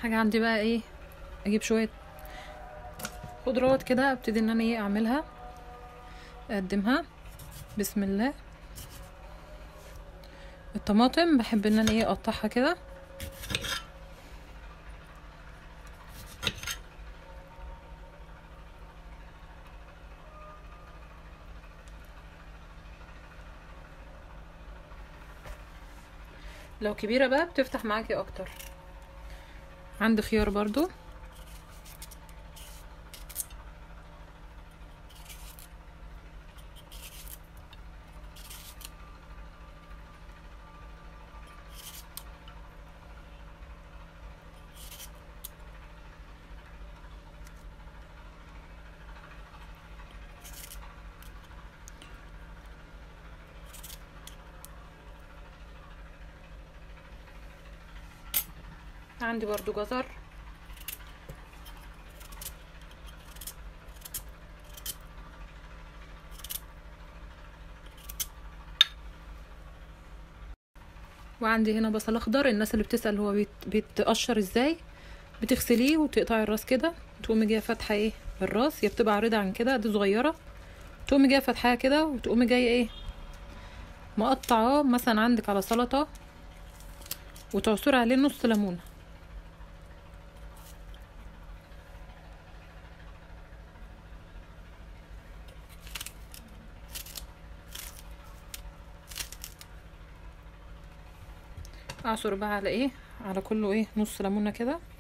حاجه عندي بقى ايه اجيب شويه خضروات كده ابتدي ان انا ايه اعملها اقدمها بسم الله الطماطم بحب ان انا ايه اقطعها كده لو كبيرة بقى بتفتح معاكي اكتر عندي خيار برضو عندي برضو جزر وعندي هنا بصل اخضر الناس اللي بتسأل هو بيت بيتقشر ازاي بتغسليه وتقطعي الراس كده تقومي جايه فاتحه ايه الراس هي بتبقى عريضه عن كده دي صغيره تقومي جايه فاتحاها كده وتقومي جايه ايه مقطعاه مثلا عندك على سلطه وتعصري عليه نص ليمونه اعصر بقى على ايه على كله ايه نص ليمونه كده